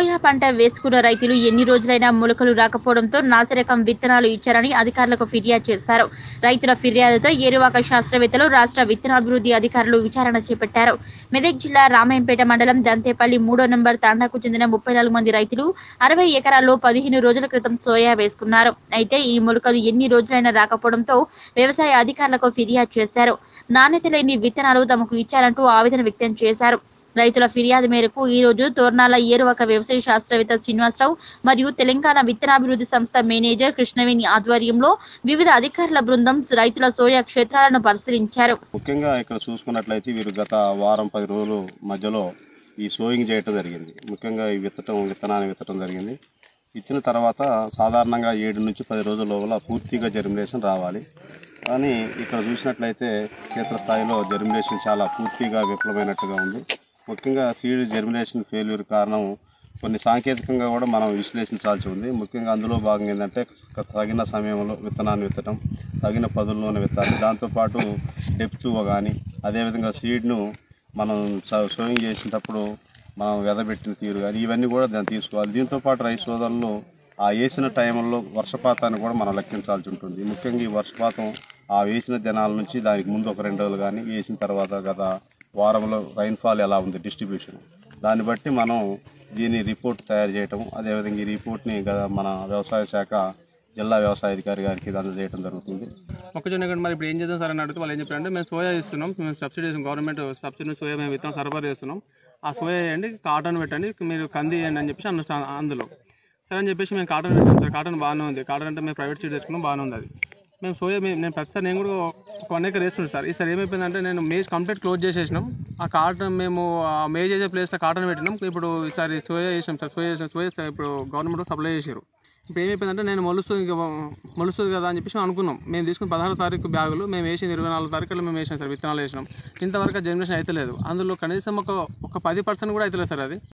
soya పంట వేసుకున్న రైతులు ఎన్ని రోజులైనా మొలకలు రాకపోవడంతో నాసిరకం విత్తనాలు ఇచ్చారని అధికారులకు ఫిర్యాదు చేశారు రైతుల ఫిర్యాదుతో ఏరువాక శాస్త్రవేత్తలు రాష్ట్ర విత్తనాభివృద్ధి అధికారులు విచారణ చేపట్టారు మెదక్ జిల్లా రామాయంపేట మండలం దంతేపల్లి మూడో నంబర్ తాండాకు చెందిన ముప్పై నాలుగు మంది రైతులు అరవై ఎకరాల్లో పదిహేను రోజుల క్రితం సోయా వేసుకున్నారు అయితే ఈ మొలకలు ఎన్ని రోజులైనా రాకపోవడంతో వ్యవసాయ అధికారులకు ఫిర్యాదు చేశారు నాణ్యత లేని విత్తనాలు తమకు ఇచ్చారంటూ ఆవేదన వ్యక్తం చేశారు రైతుల ఫిర్యాదు మేరకు ఈ రోజు తోర్నాల ఏరువక వ్యవసాయ శాస్త్రవేత్త శ్రీనివాసరావు మరియు తెలంగాణ విత్తనాభివృద్ధి సంస్థ మేనేజర్ కృష్ణవేణి ఆధ్వర్యంలో వివిధ అధికారుల బృందం రైతుల సోయా క్షేత్రాలను పరిశీలించారు ముఖ్యంగా ఇక్కడ చూసుకున్నట్లయితే వీరు గత వారం పది రోజులు మధ్యలో ఈ సోయింగ్ చేయటం జరిగింది ముఖ్యంగా ఈ విత్తటం విత్తనాన్ని విత్తటం జరిగింది ఇచ్చిన తర్వాత సాధారణంగా ఏడు నుంచి పది రోజుల లోపల పూర్తిగా జర్మినేషన్ రావాలి కానీ ఇక్కడ చూసినట్లయితే క్షేత్రస్థాయిలో జర్మినేషన్ చాలా పూర్తిగా విఫలమైనట్టుగా ఉంది ముఖ్యంగా సీడ్ జర్మినేషన్ ఫెయిల్యూర్ కారణం కొన్ని సాంకేతికంగా కూడా మనం విశ్లేషించాల్సి ఉంది ముఖ్యంగా అందులో భాగంగా ఏంటంటే తగిన సమయంలో విత్తనాన్ని విత్తడం తగిన పదుల్లోనే విత్తాలి దాంతోపాటు డెప్త్ కానీ అదేవిధంగా సీడ్ను మనం సోయింగ్ చేసేటప్పుడు మనం వెదబెట్టిన తీరు కానీ ఇవన్నీ కూడా దాన్ని తీసుకోవాలి దీంతో పాటు రైతు సోదరులు ఆ వేసిన టైంలో వర్షపాతాన్ని కూడా మనం లెక్కించాల్సి ఉంటుంది ముఖ్యంగా ఈ వర్షపాతం ఆ వేసిన దినాల నుంచి దానికి ముందు ఒక రెండు రోజులు కానీ వేసిన తర్వాత గత వారంలో రైన్ఫాల్ ఎలా ఉంది డిస్ట్రిబ్యూషన్ దాన్ని బట్టి మనం దీని రిపోర్ట్ తయారు చేయటం అదేవిధంగా ఈ రిపోర్ట్ని గత మన వ్యవసాయ శాఖ జిల్లా వ్యవసాయ అధికారి గారికి అందజేయడం జరుగుతుంది మొక్కజొన్న కంటే మరి ఇప్పుడు ఏం చేద్దాం సార్ అని అడిగితే వాళ్ళు ఏం చెప్పారంటే మేము సోయా ఇస్తున్నాం మేము సబ్సిడీ గవర్నమెంట్ సబ్సిడీ నుంచి సోయా మేము విత్తనం సరఫరా చేస్తున్నాం ఆ సోయా వేయండి కాటన్ పెట్టండి మీరు కంది వేయండి అని చెప్పేసి అన్న అందులో సరే అని చెప్పేసి మేము కాటన్ పెట్టాం సార్ కాటన్ బాగానే ఉంది కాటన్ అంటే మేము ప్రైవేట్ సీడ్ తెచ్చుకున్నాం బాగానే ఉంది అది మేము సోయా మేము నేను ప్రతిసారి నేను కూడా ఒక వన్ ఎకర్ వేస్తున్నాను సార్ ఈసారి ఏమైపోయిందంటే నేను మేజ్ కంప్లీట్ క్లోజ్ చేసేసినాం ఆ కాటన్ మేము ఆ మేజ్ చేసే ప్లేస్లో కాటన్ పెట్టినాం ఇప్పుడు ఈసారి సోయా వేసాం సార్ సోయా వేసాం సోయా ఇప్పుడు గవర్నమెంట్ సప్లై చేశారు ఇప్పుడు ఏమైపోయిందంటే నేను మొలుస్తుంది ఇంకా మొలుస్తుంది కదా అని చెప్పేసి మేము అనుకున్నాం మేము తీసుకున్న పదహారు తారీఖు బ్యాగులు మేము వేసింది ఇరవై నాలుగు తారీఖులో మేము వేసాం సార్ విత్తనాలు వేసినాం ఇంతవరకు జనరేషన్ అయితే లేదు అందులో కనీసం ఒక ఒక పది పర్సెంట్ కూడా అయితే సార్ అది